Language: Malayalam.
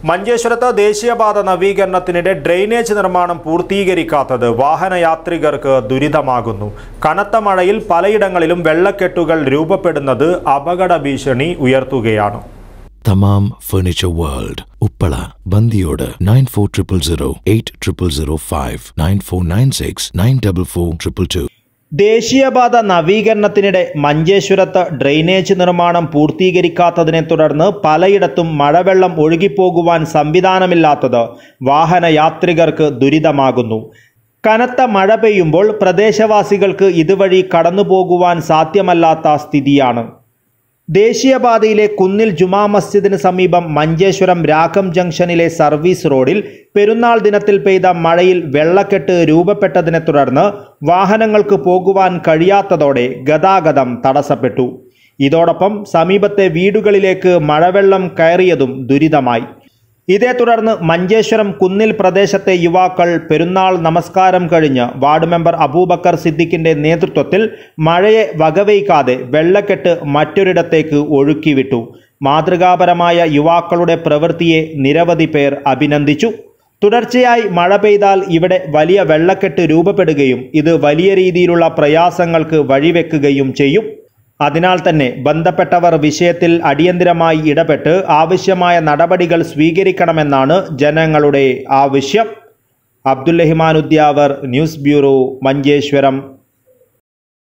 മഞ്ചേശ്വരത്ത് ദേശീയപാത നവീകരണത്തിനിടെ ഡ്രെയിനേജ് നിർമ്മാണം പൂർത്തീകരിക്കാത്തത് വാഹനയാത്രികർക്ക് ദുരിതമാകുന്നു കനത്ത മഴയിൽ പലയിടങ്ങളിലും വെള്ളക്കെട്ടുകൾ രൂപപ്പെടുന്നത് അപകട ഭീഷണി ഉയർത്തുകയാണ് Tamam furniture world Uppala Bandiyod nine four triple zero eight triple zero five nine four nine six nine double four triple two ദേശീയപാത നവീകരണത്തിനിടെ മഞ്ചേശ്വരത്ത് ഡ്രെയിനേജ് നിർമ്മാണം പൂർത്തീകരിക്കാത്തതിനെ തുടർന്ന് പലയിടത്തും മഴവെള്ളം ഒഴുകിപ്പോകുവാൻ സംവിധാനമില്ലാത്തത് വാഹനയാത്രികർക്ക് ദുരിതമാകുന്നു കനത്ത മഴ പെയ്യുമ്പോൾ പ്രദേശവാസികൾക്ക് ഇതുവഴി കടന്നുപോകുവാൻ സാധ്യമല്ലാത്ത സ്ഥിതിയാണ് ദേശീയപാതയിലെ കുന്നിൽ ജുമാ മസ്ജിദിന് സമീപം മഞ്ചേശ്വരം രാഖം ജംഗ്ഷനിലെ സർവീസ് റോഡിൽ പെരുന്നാൾ ദിനത്തിൽ പെയ്ത മഴയിൽ വെള്ളക്കെട്ട് രൂപപ്പെട്ടതിനെ തുടർന്ന് വാഹനങ്ങൾക്ക് പോകുവാൻ കഴിയാത്തതോടെ ഗതാഗതം തടസ്സപ്പെട്ടു ഇതോടൊപ്പം സമീപത്തെ വീടുകളിലേക്ക് മഴവെള്ളം കയറിയതും ദുരിതമായി ഇതേ തുടർന്ന് മഞ്ചേശ്വരം കുന്നിൽ പ്രദേശത്തെ യുവാക്കൾ പെരുന്നാൾ നമസ്കാരം കഴിഞ്ഞ് വാർഡ് മെമ്പർ അബൂബക്കർ സിദ്ദിഖിന്റെ നേതൃത്വത്തിൽ മഴയെ വകവയ്ക്കാതെ വെള്ളക്കെട്ട് മറ്റൊരിടത്തേക്ക് ഒഴുക്കിവിട്ടു മാതൃകാപരമായ യുവാക്കളുടെ പ്രവൃത്തിയെ നിരവധി പേർ അഭിനന്ദിച്ചു തുടർച്ചയായി മഴ പെയ്താൽ ഇവിടെ വലിയ വെള്ളക്കെട്ട് രൂപപ്പെടുകയും ഇത് വലിയ രീതിയിലുള്ള പ്രയാസങ്ങൾക്ക് വഴിവെക്കുകയും ചെയ്യും അതിനാൽ തന്നെ ബന്ധപ്പെട്ടവർ വിഷയത്തിൽ അടിയന്തിരമായി ഇടപെട്ട് ആവശ്യമായ നടപടികൾ സ്വീകരിക്കണമെന്നാണ് ജനങ്ങളുടെ ആവശ്യം അബ്ദുൽ റഹ്മാൻ ഉദ്യാവർ ന്യൂസ് ബ്യൂറോ മഞ്ചേശ്വരം